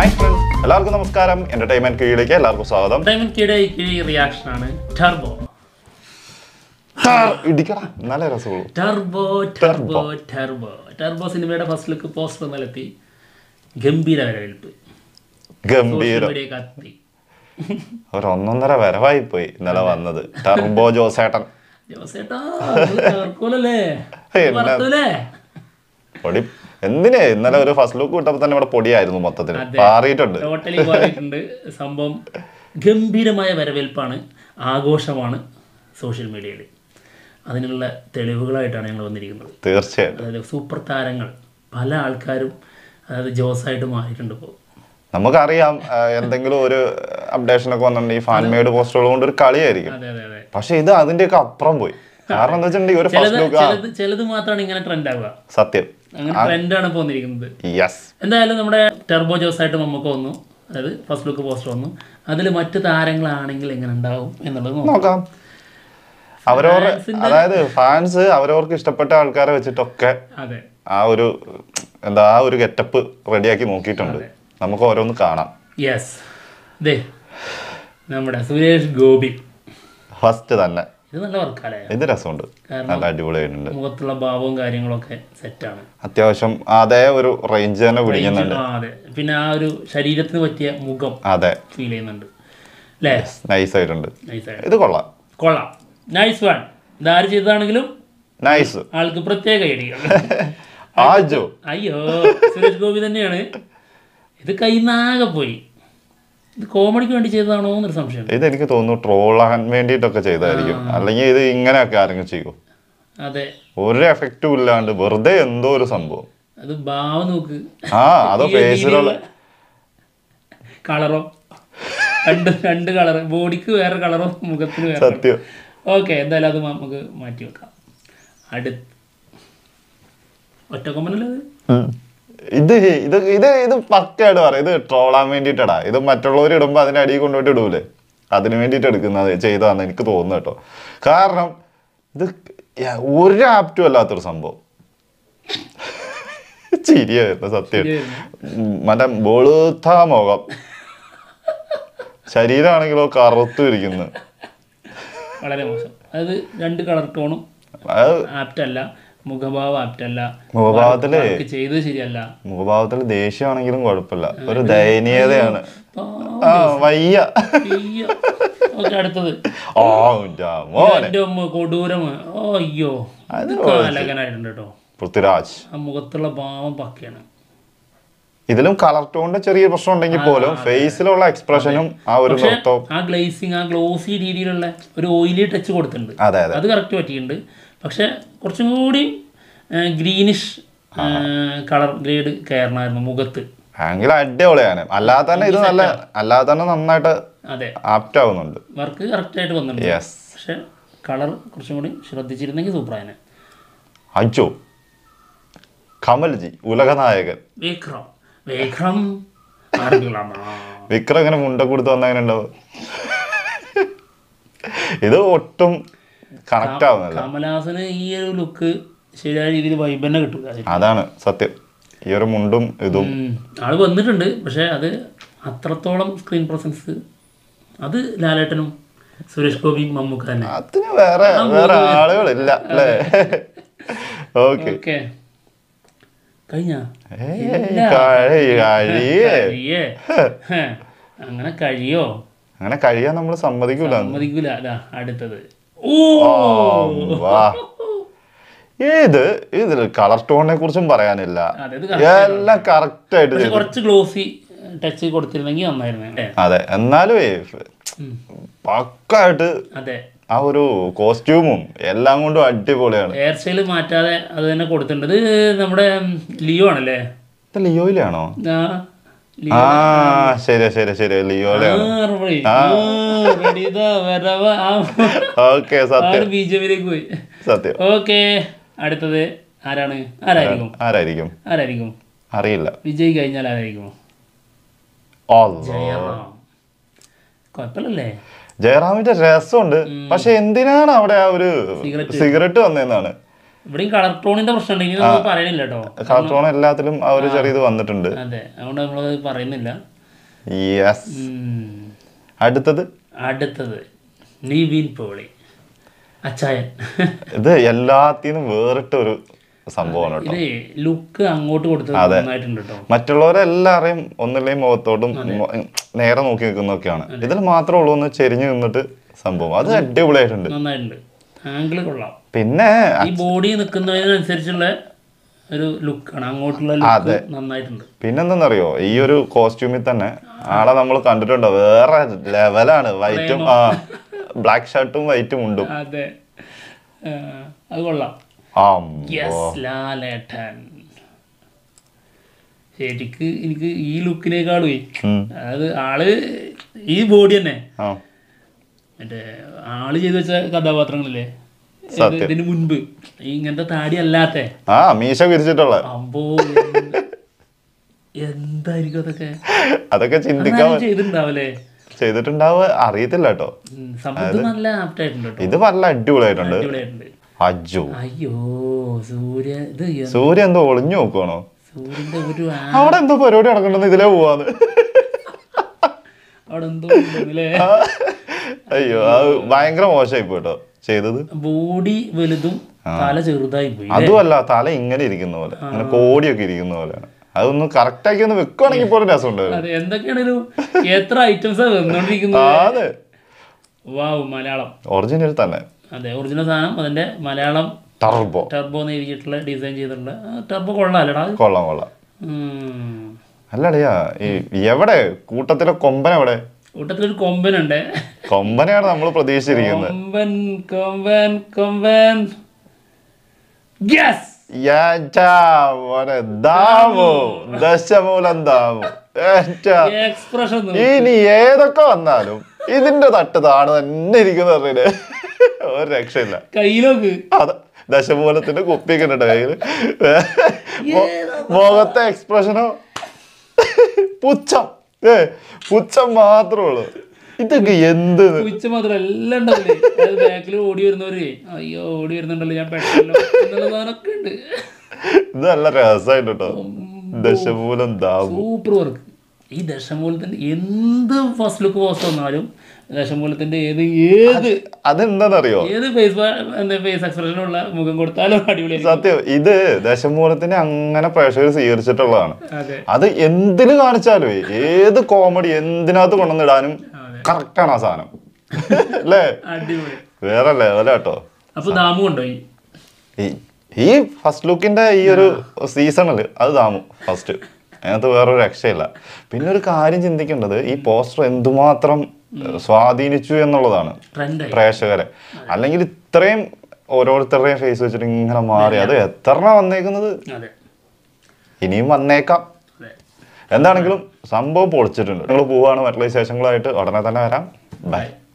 Hi friends എല്ലാവർക്കും നമസ്കാരം entertainment കീഴിലേക്ക് എല്ലാവർക്കും സ്വാഗതം ഡയമണ്ട് കീടെ കിഴി റിയാക്ഷൻ ആണ് ടർബോ ഹാ, ഇടിക്കടാ നല്ല രസമുള്ളൂ ടർബോ ടർബോ ടർബോ ടർബോ സിനിമയുടെ ഫസ്റ്റ് ലുക്ക് പോസ്റ്റർ നിലത്തി ഗംഭീര വരവേൽപ്പ് സോഷ്യൽ ഗംഭീരം മീഡിയ കത്തി ഒരു ഒന്നൊന്നര വരവായി പോയി ഇന്നലെ വന്നത് ടർബോ ജോസേട്ടൻ ജോസേട്ടാ ഇത് ചേർക്കൂലല്ലേ എന്നാ? വറുത്തൂലേ പൊടി എന്തിന് ഇന്നലെ ഒരു ഫസ്റ്റ് ലുക്ക് വിട്ടപ്പോ തന്നെ ഇവിടെ പൊടിയായിരുന്നു മൊത്തത്തിൽ അതെ. പാറിയിട്ടുണ്ട് ടോട്ടലി മാറിയിട്ടുണ്ട് സംഭവം ഗംഭീരമായ വരവേൽപ്പാണ് ആഘോഷമാണ് സോഷ്യൽ മീഡിയയിൽ അതിനുള്ള തെളിവുകളായിട്ടാണ് ഞങ്ങൾ വന്നിരിക്കുന്നത് തീർച്ചയായിട്ടും അതായത് സൂപ്പർ താരങ്ങൾ പല ആൾക്കാരും അതായത് ജോസായിട്ട് മാറിയിട്ടുണ്ട് ഇപ്പോൾ നമുക്കറിയാം ആ, എന്തെങ്കിലും ഒരു അപ്ഡേഷൻ ഒക്കെ വന്നിട്ടുണ്ടെങ്കിൽ ഫാൻ മെയ്ഡ് പോസ്റ്ററുകൾ കൊണ്ട് ഒരു കളിയായിരിക്കും അതെ അതെ അതെ പക്ഷെ ഇത് അതിന്റെയൊക്കെ അപ്പുറം പോയി കാരണം എന്താ വെച്ചിട്ടുണ്ടെങ്കിൽ ഒരു ചിലത് ഫസ്റ്റ് ലുക്ക് ചിലത് ചിലത് മാത്രമാണ് ഇങ്ങനെ ട്രെൻഡ് ആവുക സത്യം അങ്ങനെ ട്രെൻഡാണ് ഇപ്പോൾ വന്നിരിക്കുന്നത് യെസ് എന്തായാലും നമ്മുടെ ടെർബോ ജോസായിട്ട് നമുക്ക് വന്നു അതായത് ഫസ്റ്റ് ലുക്ക് പോസ്റ്റർ വന്നു അതിൽ മറ്റു താരങ്ങളാണെങ്കിൽ എങ്ങനെ ഉണ്ടാവും എന്നുള്ളത് നോക്കാം നോക്കാം അവരവരുടെ അതായത് ഫാൻസ് അവരവർക്ക് ഇഷ്ടപ്പെട്ട ആൾക്കാരെ വെച്ചിട്ടൊക്കെ അതെ ആ ഒരു എന്താ ആ ഒരു ഗെറ്റപ്പ് റെഡിയാക്കി നോക്കിയിട്ടുണ്ട് നമുക്ക് ഓരോന്ന് കാണാം യെസ് ദേ നമ്മുടെ സുരേഷ് ഗോപി ഫസ്റ്റ് തന്നെ ഇത് നല്ല വർക്കാലേ ഇത് രസമുണ്ട് കാരണം നല്ല അടിപൊളിയായിട്ടുണ്ട് മുഖത്തുള്ള ഭാവവും കാര്യങ്ങളൊക്കെ സെറ്റാണ് അത്യാവശ്യം അതേ ഒരു റേഞ്ച് തന്നെ പിടിക്കുന്നുണ്ട് ആ അതെ പിന്നെ ആ ഒരു ശരീരത്തിന് പറ്റിയ മുഖം അതെ ഫീൽ ചെയ്യുന്നുണ്ട് അല്ലേ നൈസ് ആയിട്ടുണ്ട് നൈസ് ഇത് കൊള്ളാം കൊള്ളാം നൈസ് വൺ ഇതാര് ചെയ്തതാണെങ്കിലും നൈസ് ആൾക്ക് പ്രത്യേക ഐഡികൾ ആജോ അയ്യോ സുരേഷ് ഗോപി തന്നെയാണ് ഇത് കൈനാകെ പോയി ഇത് കോമഡിക്ക് വേണ്ടി ചെയ്തതാണോ എന്നൊരു സംശയം ഇത് എനിക്ക് തോന്നുന്നു ട്രോളാൻ വേണ്ടിയിട്ടൊക്കെ ചെയ്തായിരിക്കും അല്ലെങ്കിൽ ഇത് ഇങ്ങനെയൊക്കെ ആരെങ്കിലും ചെയ്യും അതെ ഒരു എഫക്റ്റും ഇല്ലാണ്ട് വെറുതെ എന്തോ ഒരു സംഭവം അത് ഭാവം നോക്ക് ആ അത് ഫേസിലുള്ള കളറോ രണ്ട് രണ്ട് കളർ ബോഡിക്ക് വേറെ കളറോ മുഖത്തിന് വേറെ സത്യം ഓക്കെ എന്തായാലും അത് നമുക്ക് മാറ്റി വെക്കാം അടുത്ത് ഒറ്റ കൊമ്പനല്ലേ അത് ഉം. ഇത് ഇത് ഇത് ഇത് പക്കയായിട്ട് പറയാം ഇത് ട്രോളാൻ വേണ്ടിയിട്ടടാ ഇത് മറ്റുള്ളവർ ഇടുമ്പോൾ അതിന്റെ അടിയിൽ കൊണ്ടുപോയിട്ട് ഇടൂലേ അതിന് വേണ്ടിയിട്ട് എടുക്കുന്നത് ചെയ്തതാന്ന് എനിക്ക് തോന്നുന്നു കേട്ടോ കാരണം ഇത് യ- ഒരു ആപ്റ്റും അല്ലാത്തൊരു സംഭവം ചിരിയായിരുന്നു സത്യം ഉം, മറ്റേ വെളുത്ത മുഖം ശരീരമാണെങ്കിലോ കറുത്തു ഇരിക്കുന്നു വളരെ മോശം അതായത് രണ്ട് കളർ ടോണും അത് ആപ്റ്റ് അല്ല മുഖഭാവം ആപ്റ്റ് അല്ല മുഖഭാവത്തില് വർക്ക് ചെയ്തത് ശരിയല്ല മുഖഭാവത്തിൽ ദേഷ്യമാണെങ്കിലും കുഴപ്പമില്ല ഒരു ദയനീയതയാണ് ആ, ആ വയ്യ അയ്യോ ഓക്കെ അടുത്തത് ഓ എൻ്റെ മോനെ എൻ്റെ അമ്മ കൊടൂരം ഓ അയ്യോ ഇത് കാലകനായിട്ടുണ്ട് കേട്ടോ പൃഥ്വിരാജ് ആ മുഖത്തുള്ള ഭാവം പക്കയാണ് ഇതിലും കളർ ടോണിന്റെ ചെറിയ പ്രശ്നം ഉണ്ടെങ്കിൽ പോലും ഫേസിലുള്ള എക്സ്പ്രഷനും ആ ഒരു പക്ഷെ നൃത്തവും ആ ഗ്ലേസിങ് ആ ഗ്ലോസി രീതിയിലുള്ള ഒരു ഓയിലി ടച്ച് കൊടുത്തിട്ടുണ്ട് അതെ അതെ അത് കറക്റ്റ് പറ്റിയിട്ടുണ്ട് പക്ഷെ കുറച്ചും കൂടി ഗ്രീനിഷ് കളർ ഗ്രേഡ് കയറണമായിരുന്നു മുഖത്ത് എങ്കിൽ അടിപൊളിയാണ് അല്ലാതെ തന്നെ ഇത് നല്ല അല്ലാതെ തന്നെ നന്നായിട്ട് അതെ ആപ്റ്റ് ആവുന്നുണ്ട് വർക്ക് കറക്റ്റായിട്ട് വന്നിട്ടുണ്ട് യെസ് പക്ഷെ കളർ കുറച്ചും കൂടി ശ്രദ്ധിച്ചിരുന്നെങ്കിൽ സൂപ്പറായനെ അജോ കമൽജി ഉലകനായകൻ വിക്രം വിക്രം ആർക്കുള്ളതാ? വിക്രം ഇങ്ങനെ മുണ്ട കൊടുത്ത് വന്ന അങ്ങനെ ഉണ്ടാവും ഇത് ഒട്ടും കണക്ട് ആവുന്നില്ല കമലഹാസന് ഈ ഒരു ലുക്ക് ശരിയായ രീതിയിൽ വൈബ് തന്നെ കിട്ടൂല അതാണ് സത്യം ഈ ഒരു മുണ്ടും ഇതും ഉം. ആള് വന്നിട്ടുണ്ട് പക്ഷെ അത് അത്രത്തോളം സ്ക്രീൻ പ്രസൻസ് അത് ലാലേട്ടനും സുരേഷ് ഗോപിയും മമ്മൂക്ക തന്നെ അതിന് വേറെ വേറെ ആളുകളില്ല അല്ലേ ഓക്കെ ഓക്കെ കഴിഞ്ഞ കഴിയേ കഴിയേ ഹേ. അങ്ങനെ കഴിയോ അങ്ങനെ കഴിയാൻ നമ്മൾ സമ്മതിക്കൂല സമ്മതിക്കൂല അതാ അടുത്തത് ഓ വാ ഏത് ഇതിൽ കളർ ടോണിനെ കുറിച്ചും പറയാനില്ല അതെ ഇത് എല്ലാം കറക്റ്റ് ആയിട്ട് പക്ഷെ ചെയ്തു കുറച്ച് ഗ്ലോസി ടച്ച് കൊടുത്തിരുന്നെങ്കിൽ നന്നായിരുന്നു അല്ലേ അതെ എന്നാലും പക്കായിട്ട് അതെ ആ ഒരു കോസ്റ്റ്യൂമും എല്ലാം കൊണ്ടും അടിപൊളിയാണ് ഹെയർ സ്റ്റൈൽ മാറ്റാതെ അത് തന്നെ കൊടുത്തിട്ടുണ്ട് ഇത് നമ്മുടെ ഉം, ലിയോ ആണല്ലേ ഇത് ലിയോയിലാണോ ആ, ലിയോ. ആ ശരി ശരി ശരി ലിയോയിലാണ് ആ, റബി. ആ, ready ഇതാ, വരവ. ആ, ഓക്കെ സത്യം ആള് ബിജെപിയിലേക്ക് പോയി സത്യം ഓക്കെ അടുത്തത് ആരാണ് ആരായിരിക്കും ആരായിരിക്കും ആരായിരിക്കും അറിയില്ല വിജയ് കഴിഞ്ഞാൽ ആരായിരിക്കും അല്ലോ ജയറാം കുഴപ്പമില്ലല്ലേ ജയറാമിന്റെ രസമുണ്ട് പക്ഷെ എന്തിനാണ് അവിടെ ആ ഒരു സിഗരറ്റ്. സിഗരറ്റ് വന്നതെന്നാണ് ഇവിടെയും കളർ ടോണിന്റെ പ്രശ്നം ഉണ്ടെങ്കിൽ നമ്മൾ പറയണില്ല കേട്ടോ കാർട്ടൂൺ എല്ലാത്തിലും ആ ഒരു ചെറിയ ഇത് വന്നിട്ടുണ്ട് അതെ അതുകൊണ്ട് നമ്മളത് പറയുന്നില്ല യെസ് ഉം. അടുത്തത് അടുത്തത് നിവിൻ പോളി അച്ചായൻ ഇത് എല്ലാത്തിനും വേറിട്ട ഒരു സംഭവമാണ് കേട്ടോ ഇത് ലുക്ക് അങ്ങോട്ട് കൊടുത്തത് നന്നായിട്ടുണ്ട് കേട്ടോ മറ്റുള്ളവരെല്ലാരെയും ഒന്നില്ലെങ്കിൽ മുഖത്തോട്ടും മൊ- നേരെ നോക്കി നിൽക്കുന്നൊക്കെയാണ് ഇതിൽ മാത്രമേ ഉള്ളൂ ഒന്ന് ചെരിഞ്ഞു നിന്നിട്ട് സംഭവം അത് അടിപൊളിയായിട്ടുണ്ട് നന്നായിട്ടുണ്ട് ആംഗിൾ കൊള്ളാം പിന്നെ ഈ ബോഡി നിൽക്കുന്നതിനനുസരിച്ചുള്ള ഒരു ലുക്കാണ് അങ്ങോട്ടുള്ള ലുക്ക് നന്നായിട്ടുണ്ട് പിന്നെന്തെന്നറിയോ ഈ ഒരു കോസ്റ്റ്യൂമിൽ തന്നെ ആളെ നമ്മൾ കണ്ടിട്ടുണ്ടോ വേറെ ലെവലാണ് വൈറ്റും ആ ബ്ലാക്ക് ഷർട്ടും വൈറ്റും ഉണ്ടും അതെ ആ, അത് കൊള്ളാം ആ യെസ് ലാലേട്ടൻ ശരിക്ക് എനിക്ക് ഈ ലുക്കിനേക്കാളും ഉം. അതായത് ആള് ഈ ബോഡി തന്നെ ആ മറ്റേ ആള് ചെയ്തു വെച്ച കഥാപാത്രങ്ങളില്ലേ ഇത് സത്യം. ഇതിന് മുൻപ് ഈ ഇങ്ങനത്തെ താടി അല്ലാത്ത ആ മീശ വിരിച്ചിട്ടുള്ള അമ്പോ എന്ത്- എന്തായിരിക്കും അതൊക്കെ അതൊക്കെ ചിന്തിക്കാൻ അന്നാരും ചെയ്തിട്ടുണ്ടാവല്ലേ ചെയ്തിട്ടുണ്ടാവുക അറിയത്തില്ല കേട്ടോ ഉം, സംഭവം നല്ല ആപ്റ്റായിട്ടുണ്ട് കേട്ടോ ഇത് നല്ല അടിപൊളിയായിട്ടുണ്ട് അടിപൊളിയായിട്ടുണ്ട് അജ്ജു അയ്യോ സൂര്യ ഇത് എന്ത് സൂര്യ എന്തോ ഒളിഞ്ഞു നോക്കുവാണോ സൂര്യന്റെ ഒരു ആ- അവിടെ എന്തോ പരിപാടി നടക്കണ്ടെന്ന് ഇതിലേ പോവാന്ന് അവിടെ എന്തോ ഉണ്ടെന്നല്ലേ അയ്യോ അത് ഭയങ്കര മോശമായി പോട്ടോ ചെയ്തത് ബോഡി വലുതും തല ചെറുതായി പോയി അതുമല്ല തല ഇങ്ങനെ ഇരിക്കുന്ന പോലെ അങ്ങനെ കോടിയൊക്കെ ഇരിക്കുന്ന പോലെയാണ് അതൊന്ന് കറക്റ്റ് ആക്കി ഒന്ന് വെക്കുവാണെങ്കിൽ പോലും രസമുണ്ടായിരുന്നു അതെ എന്തൊക്കെയാണേലും എത്ര ഐറ്റംസാ വന്നോണ്ടിരിക്കുന്നത് അതെ വാവ് മലയാളം ഒറിജിനൽ തന്നെ അതെ ഒറിജിനൽ സാധനം അതിന്റെ മലയാളം ടർബോ ടർബോ എന്ന് എഴുതിയിട്ടുള്ള ഡിസൈൻ ചെയ്തിട്ടുള്ള ടർബോ കൊള്ളാലടാ കൊള്ളാം കൊള്ളാം ഉം. അല്ലടിയാ ഈ എവിടെ കൂട്ടത്തിലെ കൊമ്പൻ എവിടെ കൂട്ടത്തിലൊരു കൊമ്പനുണ്ട് കൊമ്പനെയാണ് നമ്മൾ പ്രതീക്ഷിച്ചിരിക്കുന്നത് കൊമ്പൻ കൊമ്പൻ കൊമ്പൻ യെസ് ഏറ്റാ മോനെ ദാമു ദശമൂലം ദാമു ഏറ്റാ എക്സ്പ്രഷൻ ഇനി ഏതൊക്കെ വന്നാലും ഇതിന്റെ തട്ട് താണ് തന്നെ ഇരിക്കുന്ന പറഞ്ഞിട്ട് ഒരു രക്ഷയില്ല കയ്യിലോക്ക് അത് ദശമൂലത്തിന്റെ കുപ്പിയൊക്കെ ഉണ്ട് കയ്യില് മൊ- മുഖത്തെ എക്സ്പ്രഷനോ പുച്ഛം ഏ പുച്ഛം മാത്രമേ ഉള്ളൂ ഇതൊക്കെ എന്ത് ഉച്ച മാത്രം എല്ലാം ഉണ്ടാവില്ലേ അത് ബാക്കിൽ ഓടി വരുന്നവര് അയ്യോ ഓടി വരുന്നുണ്ടല്ലോ ഞാൻ പെട്ടല്ലോ എന്നുള്ള സാധനമൊക്കെ ഉണ്ട് ഇത് നല്ല രസമായിട്ട് കേട്ടോ ദശമൂലം ദാമു സൂപ്പർ വർക്ക് ഈ ദശമൂലത്തിന്റെ എന്ത് ഫസ്റ്റ് ലുക്ക് പോസ്റ്റ് വന്നാലും ദശമൂലത്തിന്റെ ഏത് ഏത് അതെന്താണെന്നറിയോ ഏത് ഫേസ് എന്താ ഫേസ് എക്സ്പ്രഷനുള്ള മുഖം കൊടുത്താലും അടിപൊളിയായിരിക്കും സത്യം ഇത് ദശമൂലത്തിനെ അങ്ങനെ പ്രേക്ഷകർ സ്വീകരിച്ചിട്ടുള്ളതാണ് അതെ അത് എന്തിന് കാണിച്ചാലും ഏത് കോമഡി എന്തിനകത്ത് കൊണ്ടുവന്നിടാനും കറക്റ്റാണ് ആ സാധനം അല്ലേ അടിപൊളി വേറെ ലെവലാട്ടോ അപ്പൊ ദാമു കൊണ്ടുപോയി ഈ ഈ ഫസ്റ്റ് ലുക്കിന്റെ ഈ ഒരു സീസണിൽ അത് താമു ഫസ്റ്റ് അതിനകത്ത് വേറൊരു രക്ഷയില്ല പിന്നെ ഒരു കാര്യം ചിന്തിക്കേണ്ടത് ഈ പോസ്റ്റർ എന്തുമാത്രം ഏഹ്, സ്വാധീനിച്ചു എന്നുള്ളതാണ് ട്രെൻഡായി പ്രേക്ഷകരെ അല്ലെങ്കിൽ ഇത്രയും ഓരോരുത്തരുടെയും ഫേസ് വെച്ചിട്ട് ഇങ്ങനെ മാറി അത് എത്ര വന്നേക്കുന്നത് അതെ ഇനിയും വന്നേക്കാം അതെ എന്താണെങ്കിലും സംഭവം പൊളിച്ചിട്ടുണ്ട് നിങ്ങൾ പോവാണ് മറ്റുള്ള വിശേഷങ്ങളായിട്ട് ഉടനെ തന്നെ വരാം ബൈ